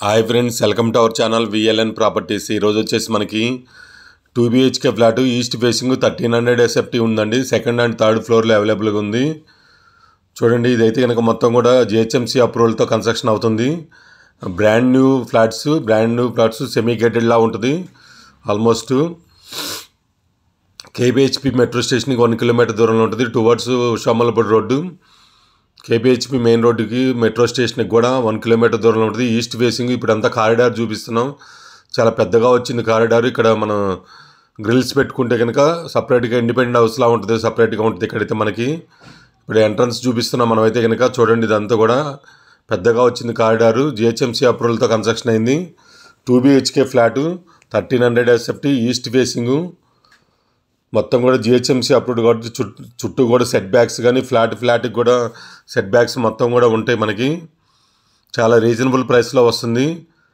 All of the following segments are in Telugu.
hi friends welcome to our channel VLN Properties ఈరోజు వచ్చేసి మనకి two BHK flat east facing thirteen hundred SFT ఉందండి సెకండ్ అండ్ థర్డ్ ఫ్లోర్లో అవైలబుల్గా ఉంది చూడండి ఇదైతే కనుక మొత్తం కూడా జిహెచ్ఎంసీ అప్రూవల్తో కన్స్ట్రక్షన్ అవుతుంది brand new flats brand new flats semi గేటెడ్లా ఉంటుంది ఆల్మోస్ట్ కేబిహెచ్పి మెట్రో స్టేషన్కి వన్ కిలోమీటర్ దూరంలో ఉంటుంది towards Shammalapudi road KBHP main రోడ్డుకి మెట్రో స్టేషన్కి కూడా వన్ కిలోమీటర్ దూరంలో ఉంటుంది ఈస్ట్ ఫేసింగ్ ఇప్పుడు అంతా కారిడార్ చూపిస్తున్నాం చాలా పెద్దగా వచ్చింది కారిడార్ ఇక్కడ మనం గ్రిల్స్ పెట్టుకుంటే కనుక సపరేట్గా ఇండిపెండెంట్ హౌస్లా ఉంటుంది సపరేట్గా ఉంటుంది ఇక్కడైతే మనకి ఇప్పుడు ఎంట్రన్స్ చూపిస్తున్నాం మనమైతే కనుక చూడండి ఇదంతా కూడా పెద్దగా వచ్చింది కారిడారు జిహెచ్ఎంసీ అప్రూవల్తో కన్స్ట్రక్షన్ అయింది two BHK flat thirteen hundred SFT east facing మొత్తం కూడా జిహెచ్ఎంసీ అప్రూవ్డ్ కాబట్టి చుట్టూ చుట్టూ కూడా సెట్ బ్యాక్స్ కానీ ఫ్లాట్ ఫ్లాట్కి కూడా సెట్ బ్యాక్స్ మొత్తం కూడా ఉంటాయి మనకి చాలా రీజనబుల్ ప్రైస్లో వస్తుంది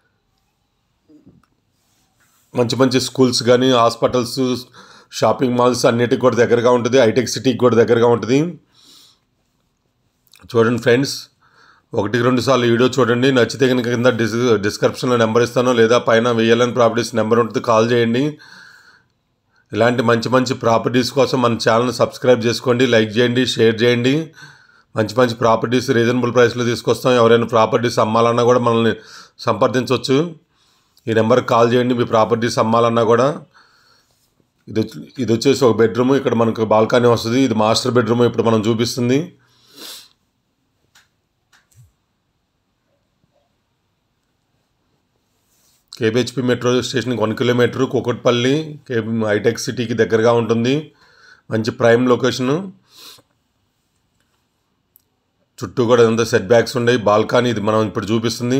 మంచి మంచి స్కూల్స్ కానీ హాస్పిటల్స్ షాపింగ్ మాల్స్ అన్నిటికి కూడా దగ్గరగా ఉంటుంది హైటెక్ సిటీకి కూడా దగ్గరగా ఉంటుంది చూడండి ఫ్రెండ్స్ ఒకటి రెండు సార్లు వీడియో చూడండి నచ్చితే కనుక కింద డిస్ డిస్క్రిప్షన్లో నెంబర్ ఇస్తాను లేదా పైన విఎల్ఎన్ ప్రాపర్టీస్ నెంబర్ ఉంటుంది కాల్ చేయండి ఇలాంటి మంచి మంచి ప్రాపర్టీస్ కోసం మన ఛానల్ని సబ్స్క్రైబ్ చేసుకోండి లైక్ చేయండి షేర్ చేయండి మంచి మంచి ప్రాపర్టీస్ రీజనబుల్ ప్రైస్లో తీసుకొస్తాం ఎవరైనా ప్రాపర్టీస్ అమ్మాలన్నా కూడా మనల్ని సంప్రదించవచ్చు ఈ నెంబర్కి కాల్ చేయండి మీ ప్రాపర్టీస్ అమ్మాలన్నా కూడా ఇది వచ్చి- ఇది వచ్చేసి ఒక బెడ్రూమ్ ఇక్కడ మనకు బాల్కనీ వస్తుంది ఇది మాస్టర్ బెడ్రూమ్ ఇప్పుడు మనం చూపిస్తుంది కేబిహెచ్పి మెట్రో స్టేషన్కి వన్ కిలోమీటర్ కుకట్పల్లి కే హైటెక్ సిటీకి దగ్గరగా ఉంటుంది మంచి ప్రైమ్ లొకేషను చుట్టూ కూడా ఎంత సెట్ బ్యాక్స్ ఉన్నాయి బాల్కనీ ఇది మనం ఇప్పుడు చూపిస్తుంది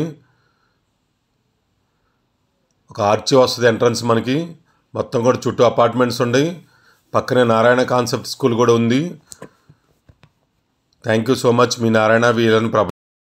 ఒక ఆర్చి వస్తుంది ఎంట్రన్స్ మనకి మొత్తం కూడా చుట్టూ అపార్ట్మెంట్స్ ఉన్నాయి పక్కనే నారాయణ కాన్సెప్ట్ స్కూల్ కూడా ఉంది థ్యాంక్ యూ సో మచ్ మీ నారాయణ వీరన్ ప్రభ